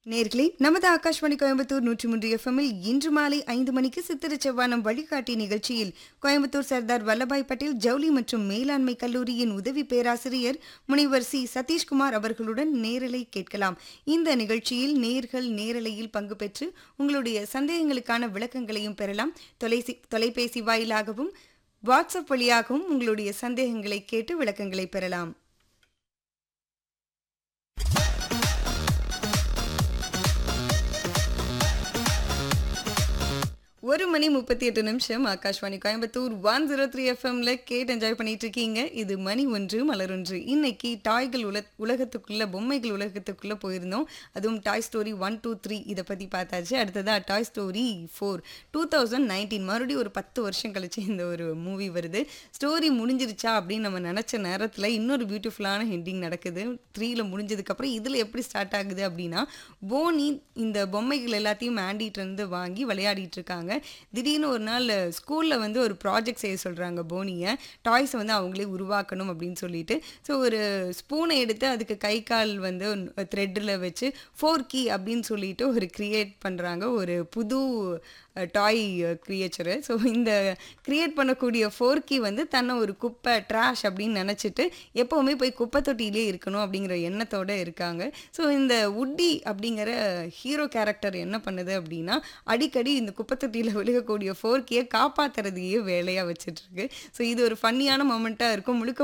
நேர்களே நமது ஆகாஷ்வாணி கோயம்புத்தூர் நூற்றி மூன்று எஃப்எம்மில் இன்று மாலை ஐந்து மணிக்கு சித்திர செவ்வானம் வழிகாட்டி நிகழ்ச்சியில் கோயம்புத்தூர் சர்தார் வல்லபாய் பட்டேல் ஜவுளி மற்றும் மேலாண்மை கல்லூரியின் உதவி பேராசிரியர் முனைவர் சி சதீஷ்குமார் அவர்களுடன் நேரலை கேட்கலாம் இந்த நிகழ்ச்சியில் நேர்கள் நேரலையில் பங்கு பெற்று உங்களுடைய சந்தேகங்களுக்கான விளக்கங்களையும் பெறலாம் தொலைசி தொலைபேசி வாயிலாகவும் வாட்ஸ்அப் வழியாகவும் உங்களுடைய சந்தேகங்களை கேட்டு விளக்கங்களை பெறலாம் ஒரு மணி முப்பத்தி எட்டு நிமிஷம் Akashvani Coimbatore one zero three எஃப்எம்ல கேட்டு என்ஜாய் பண்ணிட்டு இருக்கீங்க இது மணி ஒன்று மலர் ஒன்று இன்னைக்கு டாய்கள் உல உலகத்துக்குள்ள பொம்மைகள் உலகத்துக்குள்ள போயிருந்தோம் அதுவும் Toy Story one two three இதை பத்தி பார்த்தாச்சு அடுத்ததா Toy Story four two thousand nineteen மறுபடியும் ஒரு பத்து வருஷம் கழிச்சு இந்த ஒரு மூவி வருது ஸ்டோரி முடிஞ்சிருச்சா அப்படின்னு நம்ம நினச்ச நேரத்தில் இன்னொரு பியூட்டிஃபுல்லான ஹெட்டிங் நடக்குது த்ரீல முடிஞ்சதுக்கப்புறம் இதில் எப்படி ஸ்டார்ட் ஆகுது அப்படின்னா போனி இந்த பொம்மைகள் எல்லாத்தையும் ஆண்டிகிட்ட இருந்து வாங்கி விளையாடிட்டு இருக்காங்க திடீர்னு ஒரு நாள் ஸ்கூலில் வந்து ஒரு ப்ராஜெக்ட் செய்ய சொல்கிறாங்க போனியை டாய்ஸை வந்து அவங்களே உருவாக்கணும் அப்படின்னு சொல்லிட்டு ஸோ ஒரு ஸ்பூனை எடுத்து அதுக்கு கை கால் வந்து த்ரெட்டில் வச்சு ஃபோர் கீ அப்படின்னு சொல்லிட்டு ஒரு கிரியேட் பண்ணுறாங்க ஒரு புது டாய் கிரியேச்சரு ஸோ இந்த கிரியேட் பண்ணக்கூடிய ஃபோர்க்கி வந்து தன்னை ஒரு குப்பை ட்ராஷ் அப்படின்னு நினச்சிட்டு எப்போவுமே போய் குப்பை தொட்டியிலே இருக்கணும் அப்படிங்கிற எண்ணத்தோடு இருக்காங்க ஸோ இந்த உட்டி அப்படிங்கிற ஹீரோ கேரக்டர் என்ன பண்ணுது அப்படின்னா அடிக்கடி இந்த குப்பை தொட்டியில் விழுகக்கூடிய ஃபோர்க்கியை காப்பாற்றுறதையே வேலையாக வச்சிட்ருக்கு ஸோ இது ஒரு ஃபன்னியான மொமெண்ட்டாக இருக்கும் முழுக்க